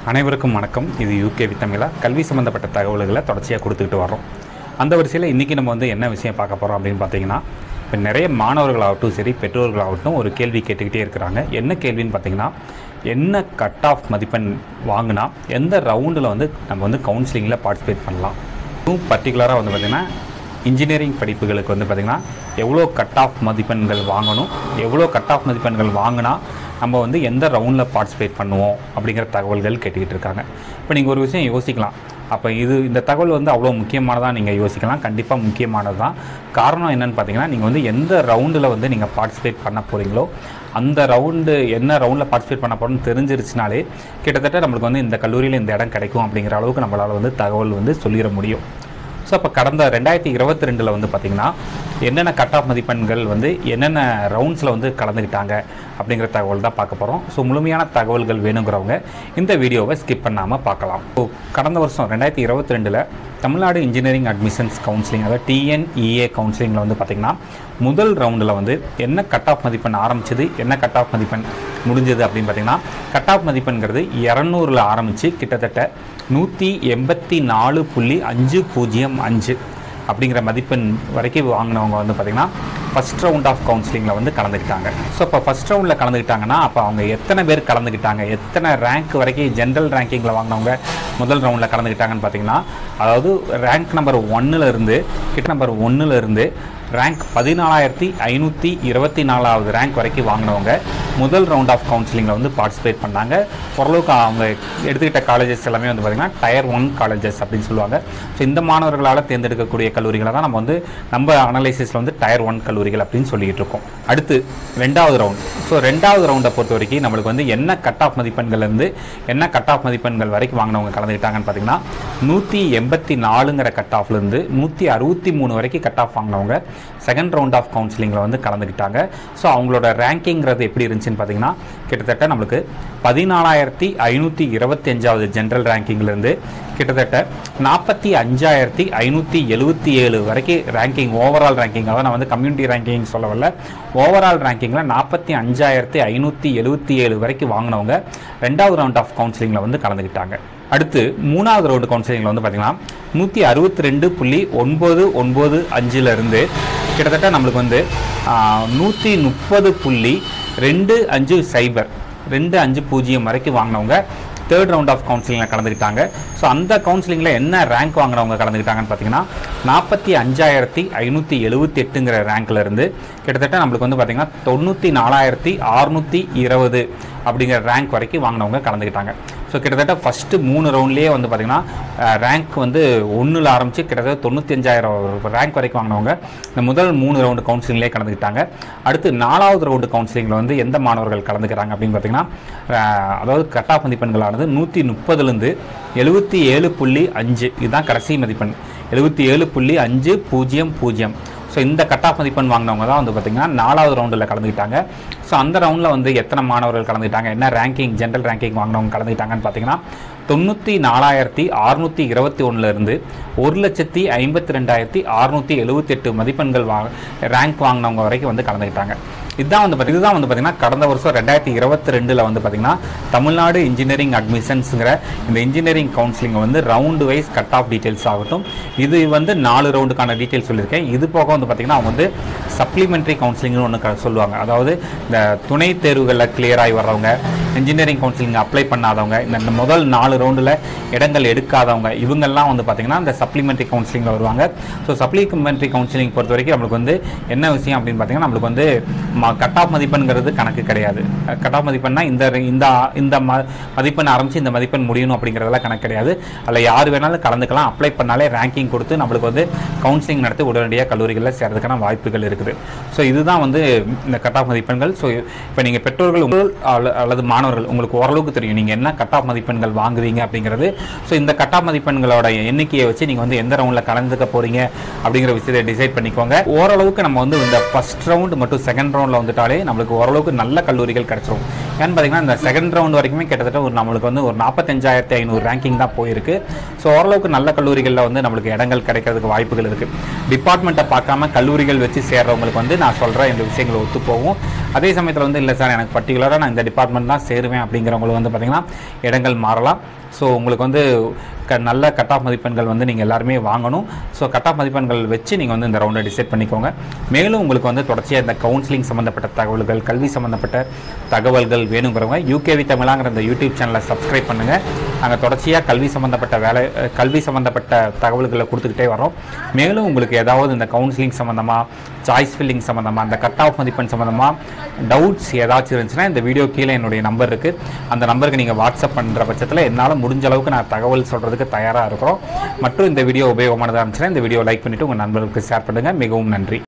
அனைவருக்கும் வணக்கம் இது யூகே வித்தமிழா கல்வி சம்மந்தப்பட்ட தகவல்களை தொடர்ச்சியாக கொடுத்துக்கிட்டு வரோம் அந்த வரிசையில் இன்றைக்கி நம்ம வந்து என்ன விஷயம் பார்க்க போகிறோம் அப்படின்னு பார்த்தீங்கன்னா இப்போ நிறைய மாணவர்களாகட்டும் சரி பெற்றோர்களாகட்டும் ஒரு கேள்வி கேட்டுக்கிட்டே இருக்கிறாங்க என்ன கேள்வின்னு பார்த்தீங்கன்னா என்ன கட் ஆஃப் மதிப்பெண் வாங்கினா எந்த ரவுண்டில் வந்து நம்ம வந்து கவுன்சிலிங்கில் பார்ட்டிசிபேட் பண்ணலாம் இன்னும் பர்டிகுலராக வந்து பார்த்திங்கன்னா இன்ஜினியரிங் படிப்புகளுக்கு வந்து பார்த்திங்கன்னா எவ்வளோ கட் ஆஃப் மதிப்பெண்கள் வாங்கணும் எவ்வளோ கட் ஆஃப் மதிப்பெண்கள் வாங்கினா நம்ம வந்து எந்த ரவுண்டில் பார்ட்டிசிபேட் பண்ணுவோம் அப்படிங்கிற தகவல்கள் கேட்டுக்கிட்டு இருக்காங்க இப்போ நீங்கள் ஒரு விஷயம் யோசிக்கலாம் அப்போ இது இந்த தகவல் வந்து அவ்வளோ முக்கியமானதாக நீங்கள் யோசிக்கலாம் கண்டிப்பாக முக்கியமானது தான் காரணம் என்னன்னு பார்த்தீங்கன்னா நீங்கள் வந்து எந்த ரவுண்டில் வந்து நீங்கள் பார்ட்டிசிபேட் பண்ண போகிறீங்களோ அந்த ரவுண்டு என்ன ரவுண்டில் பார்ட்டிசிபேட் பண்ண போகிறோம்னு தெரிஞ்சிருச்சுனாலே கிட்டத்தட்ட நம்மளுக்கு வந்து இந்த கல்லூரியில் இந்த இடம் கிடைக்கும் அப்படிங்கிற அளவுக்கு நம்மளால் வந்து தகவல் வந்து சொல்லிட முடியும் ஸோ அப்போ கடந்த ரெண்டாயிரத்தி இருபத்தி ரெண்டில் வந்து பார்த்திங்கன்னா என்னென்ன கட் ஆஃப் மதிப்பெண்கள் வந்து என்னென்ன ரவுண்ட்ஸில் வந்து கலந்துக்கிட்டாங்க அப்படிங்கிற தகவல் தான் பார்க்க போகிறோம் ஸோ முழுமையான தகவல்கள் வேணுங்கிறவங்க இந்த வீடியோவை ஸ்கிப் பண்ணாமல் பார்க்கலாம் ஸோ கடந்த வருஷம் ரெண்டாயிரத்தி இருபத்தி ரெண்டில் தமிழ்நாடு இன்ஜினியரிங் அட்மிஷன்ஸ் கவுன்சிலிங் அதாவது டிஎன்இஏ கவுன்சிலிங்கில் வந்து பார்த்திங்கன்னா முதல் ரவுண்டில் வந்து என்ன கட் ஆஃப் மதிப்பெண் ஆரம்பிச்சது என்ன கட் ஆஃப் மதிப்பெண் முடிஞ்சது அப்படின்னு பார்த்தீங்கன்னா கட் ஆஃப் மதிப்பெண்கிறது இரநூறுல ஆரம்பித்து கிட்டத்தட்ட நூற்றி எண்பத்தி நாலு புள்ளி அஞ்சு பூஜ்ஜியம் அஞ்சு அப்படிங்கிற மதிப்பெண் வரைக்கும் வாங்கினவங்க வந்து பார்த்திங்கன்னா ஃபஸ்ட் ரவுண்ட் ஆஃப் கவுன்சிலிங்கில் வந்து கலந்துக்கிட்டாங்க ஸோ இப்போ ஃபஸ்ட் ரவுண்டில் கலந்துக்கிட்டாங்கன்னா அப்போ அவங்க எத்தனை பேர் கலந்துக்கிட்டாங்க எத்தனை ரேங்க் வரைக்கும் ஜென்ரல் ரேங்கிங்கில் வாங்கினவங்க முதல் ரவுண்டில் கலந்துக்கிட்டாங்கன்னு பார்த்தீங்கன்னா அதாவது ரேங்க் நம்பர் ஒன்னில் இருந்து கிட்ட நம்பர் ஒன்னில் இருந்து ரேங்க் பதினாலாயிரத்தி ஐநூற்றி இருபத்தி நாலாவது ரேங்க் வரைக்கும் வாங்கினவங்க முதல் ரவுண்ட் ஆஃப் கவுன்சிலிங்கில் வந்து பார்ட்டிசிபேட் பண்ணாங்க ஓரளவுக்கு அவங்க எடுத்துக்கிட்ட காலேஜஸ் எல்லாமே வந்து பார்த்திங்கன்னா டயர் ஒன் காலேஜஸ் அப்படின்னு சொல்லுவாங்க ஸோ இந்த மாணவர்களால் தேர்ந்தெடுக்கக்கூடிய கல்லூரிகளை தான் நம்ம வந்து நம்ம அனலைசிஸில் வந்து டயர் ஒன் கல்லூரிகள் அப்படின்னு சொல்லிட்டு இருக்கோம் அடுத்து ரெண்டாவது ரவுண்ட் ஸோ ரெண்டாவது ரவுண்டை பொறுத்த வரைக்கும் நம்மளுக்கு வந்து என்ன கட் ஆஃப் மதிப்பெண்கள்லேருந்து என்ன கட் ஆஃப் மதிப்பெண்கள் வரைக்கும் வாங்கினவங்க கலந்துக்கிட்டாங்கன்னு பார்த்தீங்கன்னா நூற்றி எண்பத்தி நாலுங்கிற கட் ஆஃப்லேருந்து நூற்றி அறுபத்தி மூணு வரைக்கும் கட் ஆஃப் வாங்கினவங்க செகண்ட் ரவுண்ட் ஆஃப் கவுன்சிலிங்கில் வந்து கலந்துக்கிட்டாங்க ஸோ அவங்களோட ரேங்கிங்கிறது எப்படி இருந்துச்சுன்னு பார்த்தீங்கன்னா கிட்டத்தட்ட நம்மளுக்கு பதினாலாயிரத்தி ஐநூற்றி இருபத்தி அஞ்சாவது ஜென்ரல் ரேங்கிங்லேருந்து கிட்டத்தட்ட நாற்பத்தி அஞ்சாயிரத்தி ஐநூற்றி எழுபத்தி ஏழு வரைக்கும் ரேங்கிங் ஓவரால் ரேங்கிங் அதாவது நான் வந்து கம்யூனிட்டி ரேங்கிங் சொல்ல வரல ஓவரால் ரேங்கிங்கில் நாற்பத்தி அஞ்சாயிரத்தி ஐநூற்றி எழுபத்தி ஏழு வரைக்கும் வாங்கினவங்க ரெண்டாவது ரவுண்ட் ஆஃப் கவுன்சிலிங்கில் வந்து கலந்துக்கிட்டாங்க அடுத்து மூணாவது ரவுண்டு கவுன்சிலிங்கில் வந்து பார்த்திங்கன்னா நூற்றி அறுபத்தி ரெண்டு புள்ளி ஒன்பது ஒன்பது அஞ்சுலேருந்து கிட்டத்தட்ட நம்மளுக்கு வந்து நூற்றி முப்பது புள்ளி ரெண்டு அஞ்சு சைபர் ரெண்டு அஞ்சு பூஜ்ஜியம் வரைக்கும் வாங்கினவங்க தேர்ட் ரவுண்ட் ஆஃப் கவுன்சிலிங்கில் கலந்துக்கிட்டாங்க ஸோ அந்த கவுன்சிலிங்கில் என்ன ரேங்க் வாங்கினவங்க கலந்துக்கிட்டாங்கன்னு பார்த்தீங்கன்னா நாற்பத்தி அஞ்சாயிரத்தி ஐநூற்றி எழுபத்தி எட்டுங்கிற ரேங்க்ல இருந்து கிட்டத்தட்ட நம்மளுக்கு வந்து பார்த்தீங்கன்னா தொண்ணூற்றி நாலாயிரத்தி அறுநூற்றி இருபது அப்படிங்கிற ரேங்க் வரைக்கும் வாங்கினவங்க கலந்துக்கிட்டாங்க ஸோ கிட்டத்தட்ட ஃபஸ்ட்டு மூணு ரவுண்ட்லேயே வந்து பார்த்திங்கன்னா ரேங்க் வந்து ஒன்றில் ஆரம்பித்து கிட்டத்தட்ட தொண்ணூற்றி அஞ்சாயிரம் ரேங்க் வரைக்கும் வாங்கினவங்க இந்த முதல் மூணு ரவுண்டு கவுன்சிலிங்லேயே கலந்துக்கிட்டாங்க அடுத்து நாலாவது ரவுண்டு கவுன்சிலிங்கில் வந்து எந்த மாணவர்கள் கலந்துக்கிறாங்க அப்படின்னு பார்த்தீங்கன்னா அதாவது கட் ஆஃப் மதிப்பெண்களானது நூற்றி முப்பதுலேருந்து எழுபத்தி ஏழு புள்ளி அஞ்சு இதுதான் கடைசி மதிப்பெண் எழுபத்தி ஏழு புள்ளி அஞ்சு பூஜ்ஜியம் பூஜ்ஜியம் ஸோ இந்த கட் ஆஃப் மதிப்பெண் வாங்கினவங்க தான் வந்து பார்த்திங்கன்னா நாலாவது ரவுண்டில் கலந்துக்கிட்டாங்க ஸோ அந்த ரவுண்டில் வந்து எத்தனை மாணவர்கள் கலந்துக்கிட்டாங்க என்ன ரேங்கிங் ஜென்ரல் ரேங்கிங் வாங்கினவங்க கலந்துக்கிட்டாங்கன்னு பார்த்தீங்கன்னா தொண்ணூற்றி நாலாயிரத்தி அறுநூற்றி இருபத்தி ஒன்றுலேருந்து ஒரு லட்சத்தி ஐம்பத்தி ரெண்டாயிரத்தி அறுநூற்றி எழுபத்தெட்டு மதிப்பெண்கள் வா ரேங்க் வாங்கினவங்க வரைக்கும் வந்து கலந்துக்கிட்டாங்க இதுதான் வந்து பார்த்தி- இதுதான் வந்து பார்த்திங்கன்னா கடந்த வருஷம் ரெண்டாயிரத்தி இருபத்தி ரெண்டில் வந்து பார்த்திங்கன்னா தமிழ்நாடு இன்ஜினியரிங் அட்மிஷன்ஸுங்கிற இந்த இன்ஜினியரிங் கவுன்சிலிங் வந்து round wise cut off details ஆகட்டும் இது வந்து நாலு ரவுண்டுக்கான டீட்டெயில்ஸ் சொல்லியிருக்கேன் இது போக வந்து பார்த்திங்கன்னா அவங்க வந்து சப்ளிமெண்ட்ரி கவுன்சிலிங்னு ஒன்று சொல்லுவாங்க அதாவது இந்த துணை தேர்வுகளில் கிளியர் ஆகி வர்றவங்க இன்ஜினியரிங் கவுன்சிலிங் அப்ளை பண்ணாதவங்க இந்த இந்த முதல் நாலு ரவுண்டில் இடங்கள் எடுக்காதவங்க இவங்கெல்லாம் வந்து பார்த்திங்கன்னா இந்த சப்ளிமெண்ட்ரி கவுன்சிலிங்கில் வருவாங்க ஸோ சப்ளிமெண்ட்ரி கவுன்சிலிங் பொறுத்த வரைக்கும் நம்மளுக்கு வந்து என்ன விஷயம் அப்படின்னு பார்த்தீங்கன்னா நம்மளுக்கு வந்து கட் ஆஃப் மதிப்பெண்கிறது கணக்கு கிடையாது கட் ஆஃப் மதிப்பெண்னா இந்த இந்த இந்த ம மதிப்பெண் ஆரம்பித்து இந்த மதிப்பெண் முடியணும் அப்படிங்கிறதெல்லாம் கணக்கு கிடையாது அதில் யார் வேணாலும் கலந்துக்கலாம் அப்ளை பண்ணாலே ரேங்கிங் கொடுத்து நம்மளுக்கு வந்து கவுன்சிலிங் நடத்தி உடனடியாக கல்லூரிகளில் சேர்றதுக்கான வாய்ப்புகள் இருக்குது ஸோ இதுதான் வந்து இந்த கட் ஆஃப் மதிப்பெண்கள் ஸோ இப்போ நீங்கள் பெற்றோர்கள் உங்கள் அல்ல- அல்லது மாணவர்கள் உங்களுக்கு ஓரளவுக்கு தெரியும் நீங்கள் என்ன கட் ஆஃப் மதிப்பெண்கள் வாங்குவீங்க அப்படிங்கிறது ஸோ இந்த கட் ஆஃப் மதிப்பெண்களோட எண்ணிக்கையை வச்சு நீங்கள் வந்து எந்த ரவுண்டில் கலந்துக்க போகிறீங்க அப்படிங்கிற விஷயத்தை டிசைட் பண்ணிக்கோங்க ஓரளவுக்கு நம்ம வந்து இந்த ஃபர்ஸ்ட் ரவுண்ட் மற்றும் செகண்ட் ரவுண்டில் வந்துட்டாலே நம்மளுக்கு ஓரளவுக்கு நல்ல கல்லூரிகள் கிடைச்சிரும் ஏன்னு பார்த்தீங்கன்னா இந்த செகண்ட் ரவுண்ட் வரைக்குமே கிட்டத்தட்ட ஒரு நம்மளுக்கு வந்து ஒரு நாற்பத்தஞ்சாயிரத்தி ஐநூறு ரேங்கிங் தான் போயிருக்கு ஸோ ஓரளவுக்கு நல்ல கல்லூரிகளில் வந்து நம்மளுக்கு இடங்கள் கிடைக்கிறதுக்கு வாய்ப்புகள் இருக்குது டிபார்ட்மெண்ட்டை பார்க்காம கல்லூரிகள் வச்சு சேர்றவங்களுக்கு வந்து நான் சொல்கிற இந்த விஷயங்கள் ஒத்து போகும் அதே சமயத்தில் வந்து இல்லை சார் எனக்கு பர்டிகுலராக நான் இந்த டிபார்ட்மெண்ட் தான் சேருவேன் அப்படிங்கிறவங்களுக்கு வந்து பார்த்திங்கன்னா இடங்கள் மாறலாம் ஸோ உங்களுக்கு வந்து க நல்ல கட் ஆஃப் மதிப்பெண்கள் வந்து நீங்கள் எல்லாருமே வாங்கணும் ஸோ கட் ஆஃப் மதிப்பெண்கள் வச்சு நீங்கள் வந்து இந்த ரவுண்டை டிசைட் பண்ணிக்கோங்க மேலும் உங்களுக்கு வந்து தொடர்ச்சியாக இந்த கவுன்சிலிங் சம்மந்தப்பட்ட தகவல்கள் கல்வி சம்மந்தப்பட்ட தகவல்கள் வேணுங்கிறவங்க யூகேவி தமிழாங்கிற இந்த யூடியூப் சேனலை சப்ஸ்கிரைப் பண்ணுங்கள் நாங்கள் தொடர்ச்சியாக கல்வி சம்மந்தப்பட்ட வேலை அஹ், கல்வி சம்மந்தப்பட்ட தகவல்களை கொடுத்துக்கிட்டே வரோம் மேலும் உங்களுக்கு ஏதாவது இந்த கவுன்சிலிங் சம்மந்தமாக சாய்ஸ் ஃபில்லிங் சம்மந்தமாக அந்த கட் ஆஃப் மதிப்பெண் சம்மந்தமாக டவுட்ஸ் ஏதாச்சும் இருந்துச்சுன்னா இந்த வீடியோ கீழே என்னுடைய நம்பர் இருக்குது அந்த நம்பருக்கு நீங்கள் வாட்ஸ்அப் பண்ணுற பட்சத்தில் என்னால் முடிஞ்ச அளவுக்கு நான் தகவல் சொல்கிறதுக்கு தயாராக இருக்கிறோம் மற்றும் இந்த வீடியோ உபயோகமானதாக இருந்துச்சுன்னா இந்த வீடியோ லைக் பண்ணிவிட்டு உங்கள் நண்பர்களுக்கு ஷேர் பண்ணுங்கள் மிகவும் நன்றி